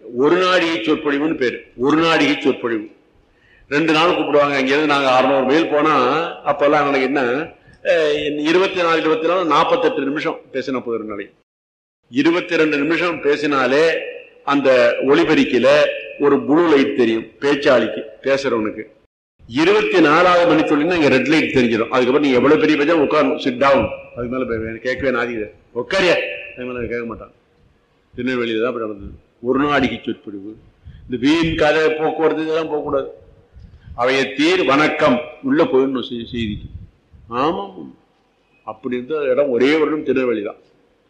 ஒரு நாடிகை சொற்பொழிவுன்னு பேரு ஒரு நாடிகை சொற்பொழிவு ரெண்டு நாள் கூப்பிடுவாங்க இங்கேருந்து நாங்க அறுநூறு மைல் போனா அப்பெல்லாம் எனக்கு என்ன அஹ், இருபத்தி நாலு இருபத்தி நாலு நாற்பத்தெட்டு நிமிஷம் பேசின போது நாளை இருபத்தி ரெண்டு நிமிஷம் பேசினாலே அந்த ஒளிபெருக்கில ஒரு ப்ளூ லைட் தெரியும் பேச்சாளிக்கு பேசுறவனுக்கு இருபத்தி நாலாவது மணி சொல்லினா இங்க ரெட் லைட் தெரிஞ்சிடும் அதுக்கப்புறம் நீங்க எவ்வளவு பெரிய பேச்சா உட்காரணும் சிட் டவுன் அதுக்கு மேல போய் எனக்கு கேட்கவே நாதிக்குது உட்காரியா அதுக்கு மேல கேட்க மாட்டான் திருநெல்வேலியில தான் அப்படி நடந்தது ஒரு நாடிக்கு சொற்பொழிவு இந்த வீண் கதை போக்குவரத்து இதெல்லாம் போகக்கூடாது அவைய தீர் வணக்கம் உள்ள போயிடணும் செய்- செய்திக்கு ஆமாம் அப்படி இருந்த இடம் ஒரே ஒரு இடம் திருநெல்வேலி தான்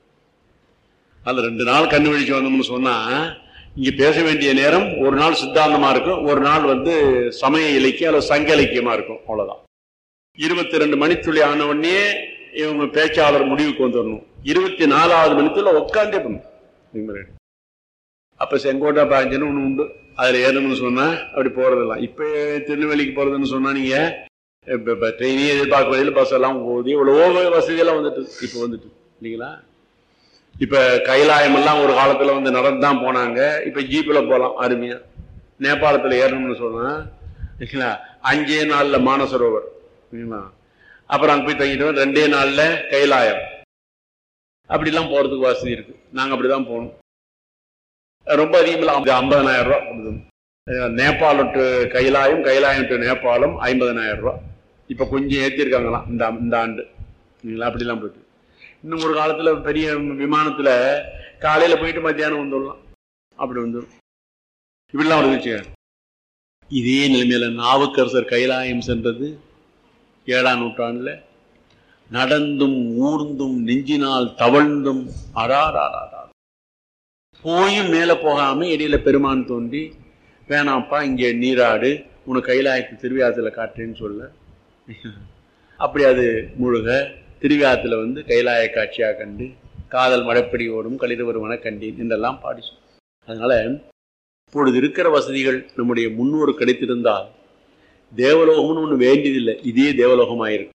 அதுல ரெண்டு நாள் கண்ணு விழிச்சு வந்தோம்னு சொன்னா இங்க பேச வேண்டிய நேரம் ஒரு நாள் சித்தாந்தமா இருக்கும் ஒரு நாள் வந்து சமய இலக்கியம் அல்லது சங்க இலக்கியமா இருக்கும் அவ்வளவுதான் இருபத்தி ரெண்டு மணித்துளி ஆன உடனே இவங்க பேச்சாளர் முடிவுக்கு வந்துடணும் இருபத்தி நாலாவது மணித்துள்ள உட்காந்தே பண்ணும் அப்ப செங்கோட்டை பாஞ்சன்னு ஒண்ணு உண்டு அதுல ஏறணும்னு சொன்னா அப்படி போறதெல்லாம் இப்ப திருநெல்வேலிக்கு போறதுன்னு சொன்னா நீங்க இப்ப இப்ப ட்ரெயினே எதிர்பார்க்க வழியில் பஸ் எல்லாம் போகுது இவ்வளவோ வசதி எல்லாம் வந்துட்டு இப்ப வந்துட்டு இல்லைங்களா இப்ப கைலாயம் எல்லாம் ஒரு காலத்துல வந்து நடந்து தான் போனாங்க இப்ப ஜீப்ல போலாம் அருமையா நேபாளத்துல ஏறணும்னு சொன்னா இல்லைங்களா அஞ்சே நாள்ல மானசரோவர் இல்லைங்களா அப்புறம் அங்க போய் தங்கிட்டு ரெண்டே நாள்ல கைலாயம் அப்படிலாம் போறதுக்கு வசதி இருக்கு நாங்க அப்படிதான் போனோம் ரொம்ப அதிகமில்ல ஐம்பதனாயிரம் ரூபாய் கொடுக்கணும் அஹ் நேபாளம் டு கைலாயம் கைலாயம் டு நேபாளம் ஐம்பதனாயிரம் ரூபாய் இப்ப கொஞ்சம் ஏத்திருக்காங்களாம் இந்த இந்த ஆண்டு இல்லைங்களா அப்படிலாம் போயிட்டு இன்னும் ஒரு காலத்துல பெரிய விமானத்துல காலையில போயிட்டு மத்தியானம் வந்துடலாம் அப்படி வந்துடும் இப்படிலாம் வந்துச்சு இதே நிலைமையில நாவுக்கரசர் கைலாயம் சென்றது ஏழாம் நூற்றாண்டுல நடந்தும் ஊர்ந்தும் நெஞ்சினால் தவழ்ந்தும் அடாராரா போயும் மேல போகாம இடையில பெருமான் தோன்றி வேணாம்ப்பா இங்க நீராடு உனக்கு கைலாயத்து திருவிழாத்துல காட்டுறேன்னு சொல்ல அப்படி அது முழுக திருவிழாத்துல வந்து கைலாய காட்சியாக கண்டு காதல் மழைப்படி ஓடும் களிர் வருவன கண்டேன் என்றெல்லாம் பாடி சொல். அதனால இப்பொழுது இருக்கிற வசதிகள் நம்முடைய முன்னோர் கிடைத்திருந்தால் தேவலோகம்னு ஒண்ணு வேண்டியதில்லை இதே தேவலோகமாயிருக்கு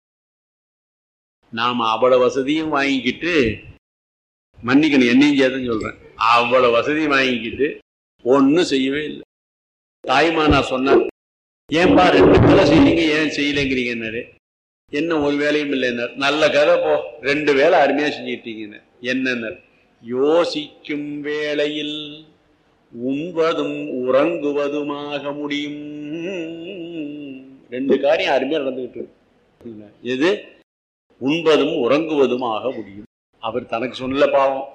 நாம அவ்வளவு வசதியும் வாங்கிக்கிட்டு மன்னிக்கணும் என்னையும் சேர்த்துன்னு சொல்றேன் அவ்வளவு வசதியும் வாங்கிக்கிட்டு ஒன்னும் செய்யவே இல்லை தாய்மானார் சொன்னார் ஏன்பா ரெண்டு வேலை செய்யறீங்க ஏன் செய்யலைங்கிறீங்கன்னாரு என்ன ஒரு வேலையும் இல்லைன்னார் நல்ல கதை போ ரெண்டு வேலை அருமையா செஞ்சுக்கிட்டீங்கன்னு என்னன்னார் யோசிக்கும் வேளையில் உண்பதும் உறங்குவதுமாக முடியும் ரெண்டு காரியம் அருமையா நடந்துகிட்டு இருக்கு எது உண்பதும் உறங்குவதும் ஆக முடியும் அவர் தனக்கு சொல்லல பாவம்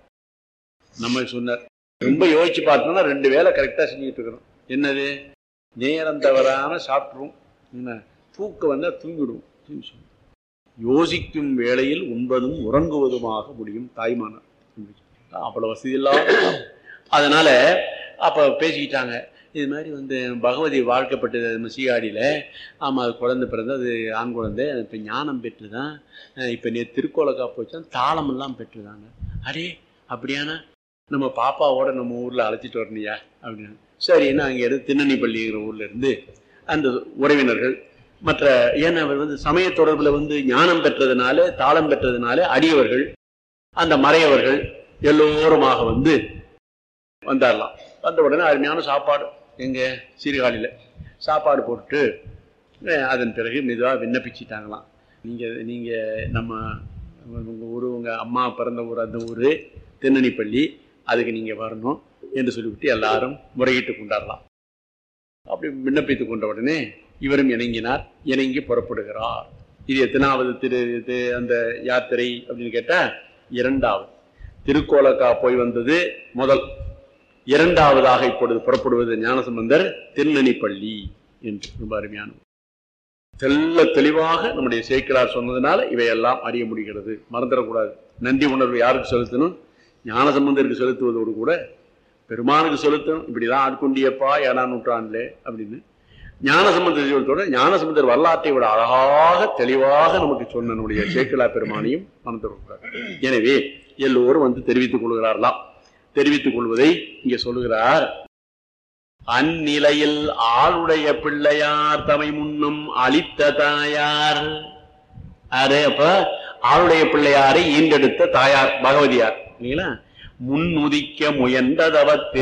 நம்ம சொன்னார் ரொம்ப யோசிச்சு பார்த்தோம்னா ரெண்டு வேலை கரெக்டா செஞ்சுட்டு இருக்கிறோம் என்னது நேரம் தவறாம சாப்பிட்ருவோம் என்ன தூக்கம் வந்தா தூங்கிடுவோம் தூங்கி சொல்லுவோம். யோசிக்கும் வேளையில் உண்பதும் உறங்குவதுமாக முடியும் தாய்மானார் அவ்வளவு வசதி இல்லாம அதனால அப்ப பேசிக்கிட்டாங்க இது மாதிரி வந்து பகவதி வாழ்க்கப்பட்டது நம்ம சீகாடியில ஆமா அது குழந்தை பிறந்து அது ஆண் குழந்தை இப்ப ஞானம் பெற்றுதான் இப்ப நே திருக்கோலக்கா போச்சான் தாளம் எல்லாம் பெற்றுதாங்க அடே அப்படியானா நம்ம பாப்பாவோட நம்ம ஊர்ல அழைச்சிட்டு வரணியா அப்படின்னு சரின்னு அங்க இருந்து திண்ணனிப்பள்ளிங்கிற ஊர்ல இருந்து அந்த உறவினர்கள் மற்ற ஏன்னா அவர் வந்து சமய தொடர்புல வந்து ஞானம் பெற்றதுனால தாளம் பெற்றதுனால அடியவர்கள் அந்த மறையவர்கள் எல்லோருமாக வந்து வந்தாரலாம் வந்த உடனே அருமையான சாப்பாடு எங்க சீர்காழியில சாப்பாடு போட்டு அஹ், அதன் பிறகு மெதுவாக விண்ணப்பிச்சிட்டாங்களாம் நீங்க நீங்க நம்ம உங்க ஊர் உங்க அம்மா பிறந்த ஊர் அந்த ஊர் தென்னணிப்பள்ளி அதுக்கு நீங்க வரணும் என்று சொல்லிவிட்டு எல்லாரும் முறையிட்டு கொண்டாடலாம் அப்படி விண்ணப்பித்துக் கொண்ட உடனே இவரும் இணங்கினார் இணங்கி புறப்படுகிறார் இது எத்தனாவது திரு இது அந்த யாத்திரை அப்படின்னு கேட்டா இரண்டாவது திருக்கோலக்கா போய் வந்தது முதல் இரண்டாவதாக இப்பொழுது புறப்படுவது ஞானசம்பந்தர் திருநெனிப்பள்ளி என்று ரொம்ப அருமையான தெல்ல தெளிவாக நம்முடைய சேக்கிரார் சொன்னதுனால இவையெல்லாம் அறிய முடிகிறது மறந்துடக்கூடாது நன்றி உணர்வு யாருக்கு செலுத்தணும் ஞானசம்பந்தருக்கு செலுத்துவதோடு கூட பெருமானுக்கு செலுத்தணும் இப்படிதான் ஆட்கொண்டியப்பா ஏழாம் நூற்றாண்டுல அப்படின்னு ஞானசம்பந்தர் ஜீவத்தோட ஞானசம்பந்தர் வரலாற்றை விட அழகாக தெளிவாக நமக்கு சொன்ன நம்முடைய சேக்கிலா பெருமானையும் மறந்துடக்கூடாது எனவே எல்லோரும் வந்து தெரிவித்துக் கொள்கிறார்களாம் தெரிவித்துக் கொள்வதை இங்கே சொல்லுகிறார் அந்நிலையில் ஆளுடைய பிள்ளையார் தமை முன்னும் அளித்த தாயார் யாரு அப்ப ஆளுடைய பிள்ளையாரை ஈண்டெடுத்த தாயார் பகவதியார் இல்லைங்களா முன்னுதிக்க முயன்ற தவ